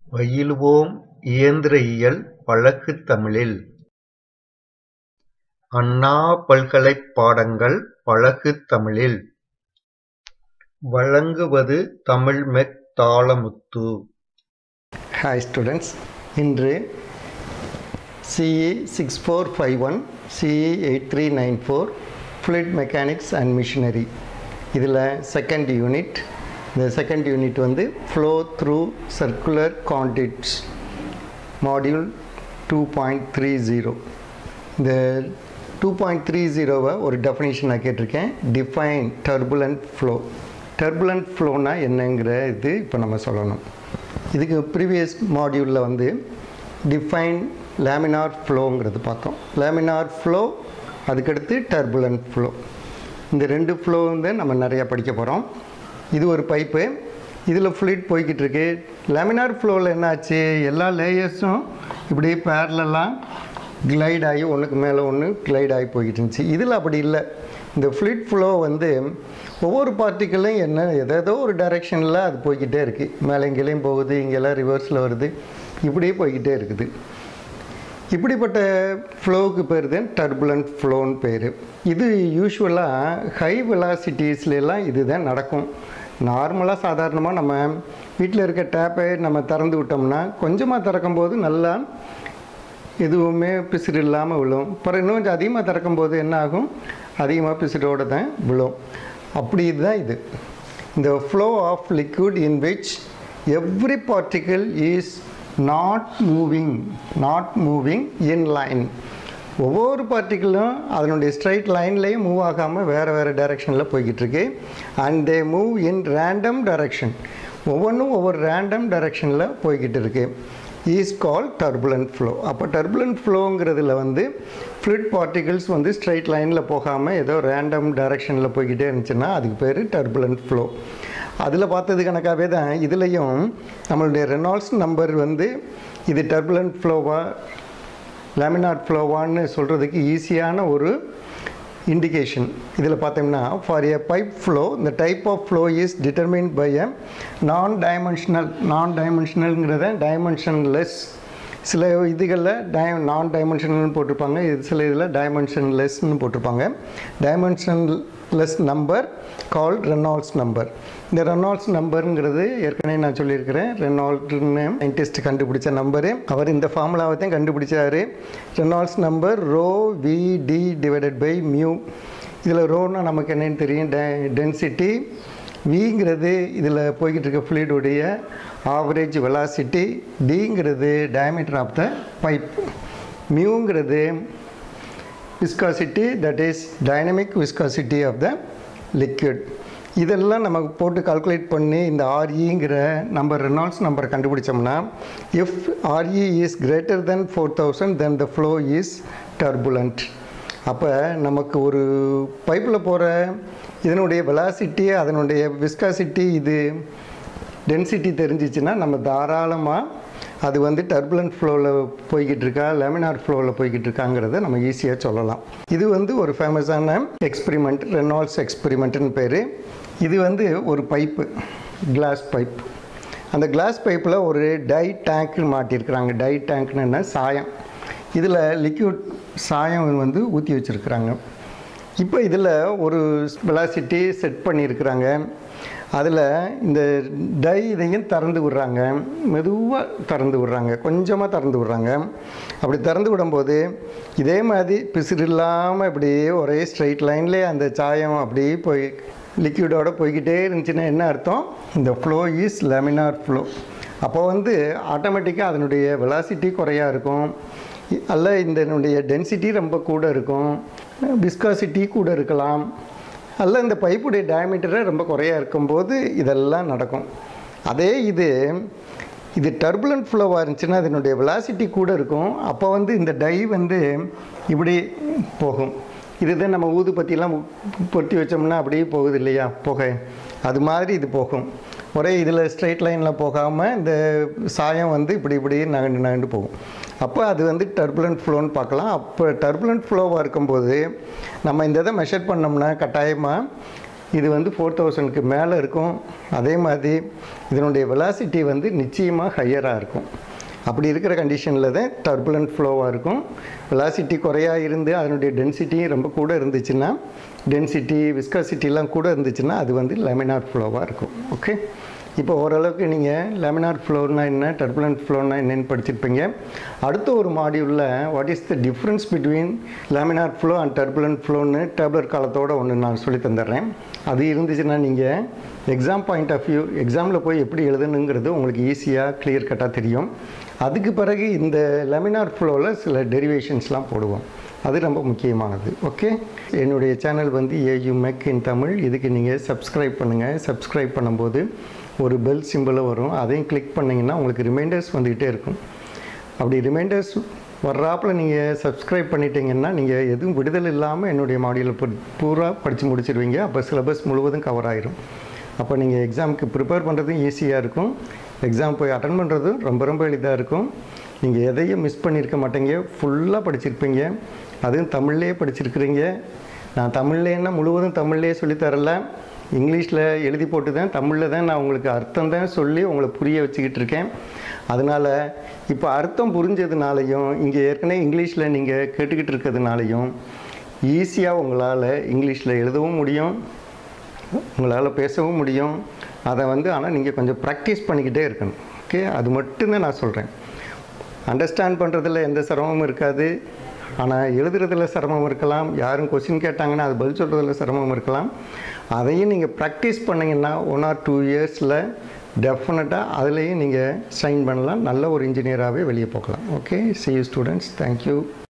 பயிலுவோம் இயந்திர இயல் பழகுத் தமிழில்! அண்ணா பல்கலைப் பாடங்கள் பழகுத் தமிழில்! வழங்குவது தமிழ்மெக் தாளமுத்து. ஹாய் ஸ்டூடெண்ட்ஸ் இன்று CE six four five one CE eight three nine four fluid mechanics and machinery இதில் செகண்ட் யூனிட் இந்த செகண்ட் யூனிட் வந்து flow through circular conduits module two point three zero இந்த டூ பாயிண்ட் த்ரீ ஜீரோவை ஒரு definition நான் கேட்டிருக்கேன் define turbulent flow turbulent ஃப்ளோனா என்னங்கிற இது இப்போ நம்ம சொல்லணும் இதுக்கு ப்ரீவியஸ் மாடியூலில் வந்து டிஃபைன் லேமினார் ஃப்ளோங்கிறது பார்த்தோம் லேமினார் ஃப்ளோ அதுக்கடுத்து டர்புலண்ட் ஃப்ளோ இந்த ரெண்டு ஃப்ளோ வந்து நம்ம நிறையா படிக்க போகிறோம் இது ஒரு பைப்பு இதில் ஃப்ளூயிட் போய்கிட்டு இருக்கு லேமினார் ஃப்ளோவில் என்னாச்சு எல்லா லேயர்ஸும் இப்படி பேரலாம் கிளைட் ஆகி ஒன்றுக்கு மேலே ஒன்று கிளைட் ஆகி போய்கிட்டு இருந்துச்சு இதில் அப்படி இல்லை இந்த ஃப்ளூயிட் ஃப்ளோ வந்து ஒவ்வொரு பார்ட்டிக்கலும் என்ன ஏதேதோ ஒரு டைரெக்ஷனில் அது போய்கிட்டே இருக்குது மேலே இங்கேயும் போகுது இங்கெல்லாம் ரிவர்ஸில் வருது இப்படியே போய்கிட்டே இருக்குது இப்படிப்பட்ட ஃப்ளோவுக்கு பேர் தான் டர்புலண்ட் ஃப்ளோன்னு பேர் இது யூஸ்வலாக ஹை வெலாசிட்டிஸ்லாம் இது தான் நடக்கும் நார்மலாக சாதாரணமாக நம்ம வீட்டில் இருக்க டேப்பை நம்ம திறந்து விட்டோம்னா கொஞ்சமாக திறக்கும்போது நல்லா எதுவுமே பிசிறு இல்லாமல் விழும் அப்புறம் இன்னும் கொஞ்சம் அதிகமாக திறக்கும்போது என்ன ஆகும் அதிகமாக பிசிறோடு தான் விழும் அப்படி இதுதான் இது இந்த flow of liquid in which every particle is not moving not moving in line ஒவ்வொரு பார்ட்டிக்கிளும் அதனுடைய ஸ்ட்ரைட் லைன்லேயும் மூவ் ஆகாமல் வேறு வேறு டைரெக்ஷனில் போய்கிட்டு இருக்கு and they move in random direction ஒவ்வொன்றும் ஒவ்வொரு ரேண்டம் டைரெக்ஷனில் போய்கிட்டு இருக்கு ஈஸ் கால் டர்புலண்ட் ஃப்ளோ அப்போ டர்புலண்ட் ஃப்ளோங்கிறதுல வந்து ஃப்ளூயிட் பார்ட்டிகிள்ஸ் வந்து ஸ்ட்ரைட் லைனில் போகாமல் ஏதோ ரேண்டம் டைரெக்ஷனில் போய்கிட்டே இருந்துச்சுன்னா அதுக்கு பேர் டர்புலண்ட் ஃப்ளோ அதில் பார்த்தது கணக்காகவே தான் இதுலேயும் நம்மளுடைய ரெனால்ட்ஸ் நம்பர் வந்து இது டர்புலண்ட் ஃப்ளோவா லேமினார் ஃப்ளோவான்னு சொல்கிறதுக்கு ஈஸியான ஒரு இண்டிகேஷன் இதில் பார்த்தோம்னா ஃபார் எ பைப் ஃப்ளோ இந்த type of flow is determined by a non dimensional நான் டைமென்ஷனல்ங்கிறத டைமென்ஷன்லெஸ் சில இதுகளில் டை நான் டைமென்ஷனல்னு போட்டிருப்பாங்க இது சில இதில் டைமென்ஷன்லெஸ்ன்னு போட்டிருப்பாங்க dimensionless number called Reynolds number இந்த ரெனால்ட்ஸ் நம்பருங்கிறது ஏற்கனவே நான் சொல்லியிருக்கிறேன் ரெனால்ட்னு சயின்டிஸ்ட் கண்டுபிடிச்ச நம்பரு அவர் இந்த ஃபார்முலாவை தான் கண்டுபிடிச்சாரு Reynolds number rho V D divided by mu இதில் ரோன்னா நமக்கு என்னென்னு தெரியும் டெ டென்சிட்டி விங்கிறது இதில் போய்கிட்டு இருக்க ஃப்ளூயிடுடைய ஆவரேஜ் வெலாசிட்டி டிங்கிறது டயமீட்டர் ஆஃப் த பைப் மியூங்கிறது viscosity that is dynamic viscosity of the liquid இதெல்லாம் நமக்கு போட்டு கால்குலேட் பண்ணி இந்த ஆர்இங்கிற நம்பர் ரெனால்ட்ஸ் நம்பர் கண்டுபிடிச்சோம்னா if R E is greater than four thousand then the flow is turbulent அப்போ நமக்கு ஒரு பைப்பில் போகிற இதனுடைய வெலாசிட்டி அதனுடைய விஸ்காசிட்டி இது டென்சிட்டி தெரிஞ்சிச்சுன்னா நம்ம தாராளமாக அது வந்து டர்புலண்ட் ஃப்ளோவில் போய்கிட்டு இருக்கா லெமினார் ஃப்ளோவில் போய்கிட்டு இருக்காங்கிறத நம்ம ஈஸியாக சொல்லலாம் இது வந்து ஒரு ஃபேமஸான எக்ஸ்பிரிமெண்ட் ரெனால்ட்ஸ் எக்ஸ்பிரிமெண்ட்டுன்னு பேர் இது வந்து ஒரு பைப்பு கிளாஸ் பைப் அந்த கிளாஸ் பைப்பில் ஒரு டை டேங்க் மாட்டியிருக்கிறாங்க டை டேங்க்னு என்ன சாயம் இதில் லிக்யூட் சாயம் வந்து ஊற்றி வச்சுருக்குறாங்க இப்போ இதில் ஒரு வெலாசிட்டி செட் பண்ணியிருக்கிறாங்க அதில் இந்த டை இதையும் திறந்து விடுறாங்க மெதுவாக திறந்து விடுறாங்க கொஞ்சமாக திறந்து விடுறாங்க அப்படி திறந்து விடும்போது இதே மாதிரி பிசிறு இல்லாமல் இப்படியே ஒரே ஸ்ட்ரைட் லைன்லேயே அந்த சாயம் அப்படியே போய் லிக்விடோட போய்கிட்டே இருந்துச்சுன்னா என்ன அர்த்தம் இந்த ஃப்ளோ இஸ் லெமினார் ஃப்ளோ அப்போ வந்து ஆட்டோமேட்டிக்காக அதனுடைய வெலாசிட்டி குறையாக இருக்கும் அல்ல இதனுடைய டென்சிட்டி ரொம்ப கூட இருக்கும் விஸ்காசிட்டி கூட இருக்கலாம் அல்ல இந்த பைப்புடைய டயமீட்டரை ரொம்ப குறையாக இருக்கும்போது இதெல்லாம் நடக்கும் அதே இது இது டர்புலண்ட் ஃப்ளோவாக இருந்துச்சுன்னா அதனுடைய வெலாசிட்டி கூட இருக்கும் அப்போ வந்து இந்த டை வந்து இப்படி போகும் இதுதான் நம்ம ஊதுபத்தியெல்லாம் பொட்டி வச்சோம்னா அப்படியே போகுது இல்லையா புகை அது மாதிரி இது போகும் ஒரே இதில் ஸ்ட்ரைட் லைனில் போகாமல் இந்த சாயம் வந்து இப்படி இப்படி நகண்டு நகண்டு போகும் அப்போ அது வந்து டர்புலண்ட் ஃப்ளோன்னு பார்க்கலாம் அப்போ டர்புலண்ட் ஃப்ளோவாக இருக்கும்போது நம்ம இந்த இதை மெஷர் பண்ணோம்னா கட்டாயமாக இது வந்து ஃபோர் தௌசண்ட்க்கு மேலே இருக்கும் அதே மாதிரி இதனுடைய வெலாசிட்டி வந்து நிச்சயமாக ஹையராக இருக்கும் அப்படி இருக்கிற கண்டிஷனில் தான் டர்புலண்ட் ஃப்ளோவாக இருக்கும் வெலாசிட்டி குறையா இருந்து அதனுடைய டென்சிட்டியும் ரொம்ப கூட இருந்துச்சுன்னா டென்சிட்டி விஸ்காசிட்டிலாம் கூட இருந்துச்சுன்னா அது வந்து லெமினார் ஃப்ளோவாக இருக்கும் ஓகே இப்போ ஓரளவுக்கு நீங்கள் லேமினார் ஃப்ளோர்னா என்ன டர்புலண்ட் ஃப்ளோர்னா என்னன்னு படிச்சிருப்பீங்க அடுத்த ஒரு மாடியூலில் what is the difference between laminar flow and turbulent ஃப்ளோன்னு டேப்லெட் காலத்தோட ஒன்று நான் சொல்லி தந்துடுறேன் அது இருந்துச்சுன்னா நீங்கள் எக்ஸாம் பாயிண்ட் ஆஃப் வியூ எக்ஸாமில் போய் எப்படி எழுதணுங்கிறது உங்களுக்கு ஈஸியாக கிளியர் கட்டாக தெரியும் அதுக்கு பிறகு இந்த லெமினார் ஃப்ளோவில் சில டெரிவேஷன்ஸ்லாம் போடுவோம் அது ரொம்ப முக்கியமானது ஓகே என்னுடைய சேனல் வந்து ஏயு மெக் இன் தமிழ் இதுக்கு நீங்கள் சப்ஸ்கிரைப் பண்ணுங்கள் சப்ஸ்கிரைப் பண்ணும்போது ஒரு பெல் சிம்பிளும் வரும் அதையும் கிளிக் பண்ணிங்கன்னா உங்களுக்கு ரிமைண்டர்ஸ் வந்துக்கிட்டே இருக்கும் அப்படி ரிமைண்டர்ஸ் வர்றாப்பில் நீங்கள் சப்ஸ்கிரைப் பண்ணிட்டீங்கன்னா நீங்கள் எதுவும் விடுதல் இல்லாமல் என்னுடைய மாடியில் பூரா படித்து முடிச்சிருவீங்க அப்போ சிலபஸ் முழுவதும் கவர் ஆயிரும் அப்போ நீங்கள் எக்ஸாமுக்கு ப்ரிப்பேர் பண்ணுறதும் ஈஸியாக இருக்கும் எக்ஸாம் போய் அட்டன் பண்ணுறதும் ரொம்ப ரொம்ப எளிதாக இருக்கும் நீங்கள் எதையும் மிஸ் பண்ணியிருக்க மாட்டீங்க ஃபுல்லாக படிச்சிருப்பீங்க அதுவும் தமிழ்லேயே படிச்சிருக்கிறீங்க நான் தமிழ்லேன்னா முழுவதும் தமிழ்லேயே சொல்லித்தரல இங்கிலீஷில் எழுதி போட்டு தான் தமிழில் தான் நான் உங்களுக்கு அர்த்தம் தான் சொல்லி உங்களை புரிய வச்சுக்கிட்டு இருக்கேன் அதனால் இப்போ அர்த்தம் புரிஞ்சதுனாலையும் இங்கே ஏற்கனவே இங்கிலீஷில் நீங்கள் கேட்டுக்கிட்டு இருக்கிறதுனாலையும் ஈஸியாக உங்களால் இங்கிலீஷில் எழுதவும் முடியும் உங்களால் பேசவும் முடியும் அதை வந்து ஆனால் நீங்கள் கொஞ்சம் ப்ராக்டிஸ் பண்ணிக்கிட்டே இருக்கணும் ஓகே அது மட்டும்தான் நான் சொல்கிறேன் அண்டர்ஸ்டாண்ட் பண்ணுறதுல எந்த சிரமமும் இருக்காது ஆனால் எழுதுறதுல சிரமம் இருக்கலாம் யாரும் கொஸ்டின் கேட்டாங்கன்னா அது பதில் சொல்கிறதுல சிரமம் இருக்கலாம் அதையும் நீங்கள் ப்ராக்டிஸ் பண்ணிங்கன்னா ஒன் ஆர் டூ இயர்ஸில் டெஃபினட்டாக அதுலேயும் நீங்கள் சைன் பண்ணலாம் நல்ல ஒரு இன்ஜினியராகவே வெளியே போகலாம் okay see you students thank you